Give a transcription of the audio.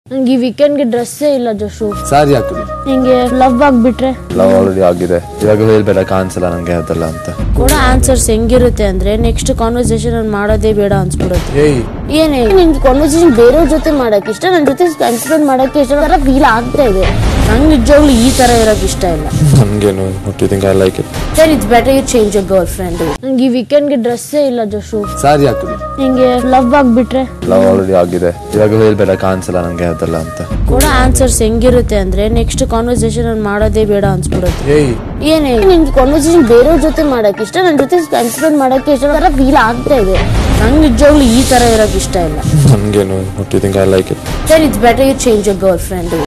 ನಂಗೆ ಈ ವೀಕೆಂಡ್ಗೆ ಡ್ರೆಸ್ಸೇ ಇಲ್ಲ ಜೋಶು ಸಾರಿ ಹಾಕಲಿ ನಿಂಗೆ ಲವ್ ಆಗ್ಬಿಟ್ರೆ ಲವ್ ಆಲ್ರೆಡಿ ಆಗಿದೆ ಇವಾಗ ಹೇಳ್ಬೇಡ ಕಾಣಿಸಲ್ಲ ನಂಗೆ ಅದೆಲ್ಲ ಅಂತ ಕೂಡ ಆನ್ಸರ್ಸ್ ಹೆಂಗಿರುತ್ತೆ ಅಂದ್ರೆ ನೆಕ್ಸ್ಟ್ ಕಾನ್ವರ್ಸೇಷನ್ ಮಾಡೋದೇ ಬೇಡ ಅನ್ಸ್ಬಿಡುತ್ತೆ ಏಯ್ ಏನೇ ನಿಮ್ಗೆ ಕಾನ್ವರ್ಸೇಷನ್ ಬೇರೆಯವ್ರ ಜೊತೆ ಮಾಡಕ್ ಇಷ್ಟ ನನ್ನ ಜೊತೆ ಟೈಮ್ ಸ್ಪೆಂಡ್ ಮಾಡಕ್ಕೆ ಇಷ್ಟ ತರ ಫೀಲ್ ಆಗ್ತಾ ಇದೆ ನಂಗೆ ನಿಜವಾಗ್ಲೂ ಈ ತರ ಇರೋಕ್ ಇಷ್ಟ ಇಲ್ಲ ನನ್ಗೇನು what you think I like it sir it's better you change your girlfriend ನಂಗೆ ಈ ವೀಕೆಂಡ್ಗೆ ಡ್ರೆಸ್ಸೇ ಇಲ್ಲ ಜೋಶು ಸಾರಿ ಹಾಕಲಿ ನಿಂಗೆ ಲವ್ ಆಗ್ಬಿಟ್ರೆ ಲವ್ ಆಲ್ರೆಡಿ ಆಗಿದೆ ಇವಾಗ ಹೇಳ್ಬೇಡ ಕಾಣಿಸಲ್ಲ ನಂಗೆ ಅದೆಲ್ಲ ಅಂತ ಕೂಡ ಆನ್ಸರ್ಸ್ ಹೆಂಗಿರುತ್ತೆ ಅಂದ್ರೆ ನೆಕ್ಸ್ಟ್ ಕಾನ್ವರ್ಸೇಷನ್ ಮಾಡೋದೇ ಬೇಡ ಅನ್ಸ್ಬಿಡುತ್ತೆ ಏಯ್ ಏನೇ ನಿಮ್ಗೆ ಕಾನ್ವರ್ಸೇಷನ್ ಬೇರೆಯವ್ರ ಜೊತೆ ಮಾಡಕ್ ಇಷ್ಟ ನನ್ನ ಜೊತೆ ಟೈಮ್ ಸ್ಪೆಂಡ್ ಮಾಡಕ್ಕೆ ಇಷ್ಟ ತರ ಫೀಲ್ ಆಗ್ತಾ ಇದೆ ನಂಗೆ ನಿಜವಾಗ್ಲೂ ಈ ತರ ಇರೋಕ್ ಇಷ್ಟ ಇಲ್ಲ ನನ್ಗೇನು what you think I like it sir it's better you change your girl friend